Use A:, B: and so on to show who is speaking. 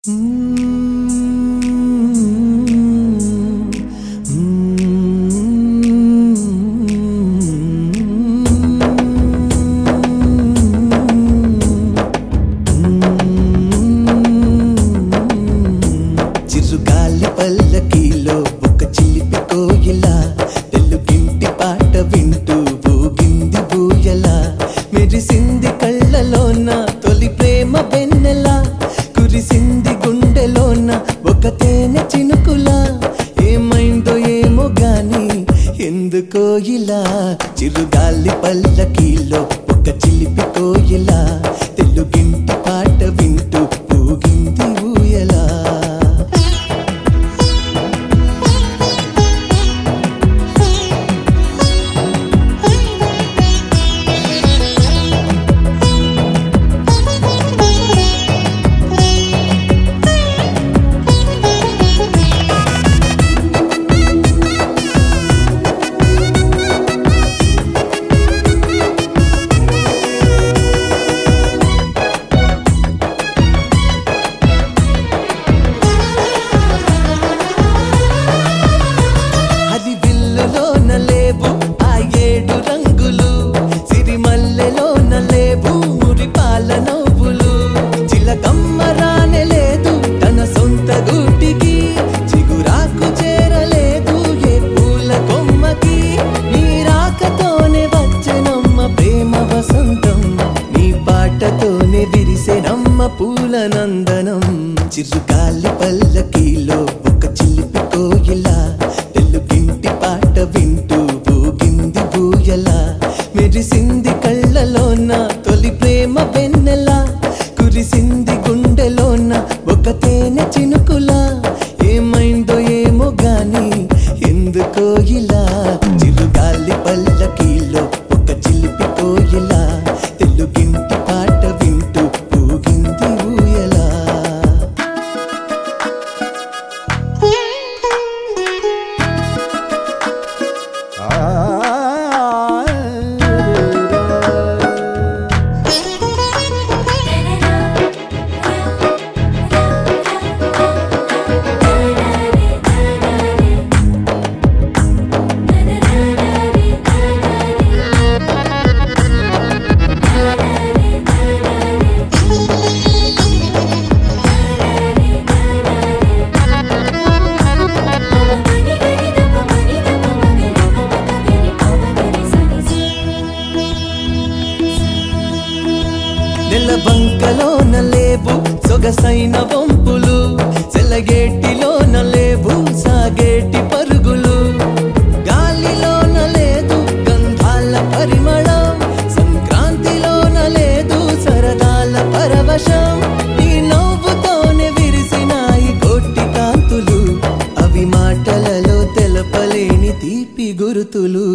A: చిరుగాలి పల్లకీలో ఒక చిలిపి కోయిల తెలుగింటి పాట వింటూ ఊగింది బూయల మెరిసింది కళ్ళలోన తొలి ప్రేమ వెన్నెల కురిసింది గుండెలోన ఒక తేనె చినుకులా ఏమైందో ఏమో గాని ఎందుకో ఇలా చిరుగాలి పల్లకీలో ఒక చిలిపి కోయిల తెలుగింటి పాట వింటూ ఊగింది ఊయలా అది విల్లులోన లేవు ఆ ఏడు రంగులు సిరిమల్లెలోన లేవు మురిపాల నవ్వులు చిలకమ్మ రానే లేదు తన సొంత గూటికి చిగురాకు చేరలేదు ఏ పూల కొమ్మకి నీ రాకతోనే వచ్చెనమ్మ ప్రేమ వసంతం నీ పాటతోనే విరిసెనమ్మ పూల నందనం చిరుగాలి పల్లకీలో ఒక చిలిపి కోయిల తెలుగింటి పాట వింటూ ఊగింది బూయల మెరిసింది కళ్ళలోన తొలి ప్రేమ వెన్నెల కురిసింది గుండెలోన ఒక తేనె చినుకులా ఏమైందో ఏమో గాని ఎందుకో ఇలా చిరుగాలి పల్లకీలో ఒక చిలిపి కోయిల తెలుగింటి పాట వింటూ ఊగింది ఊయలా నెలబంకలోన లేవు సొగసైన వంపులు సెలగేటిలోన లేవు సాగేటి పరుగులు గాలిలోన లేదు గంధాల పరిమళం సంక్రాంతిలోన లేదు సరదాల పరవశం నీ నవ్వుతోనే విరిసినాయి కోటి కాంతులు అవి మాటలలో తెలపలేని తీపి గురుతులు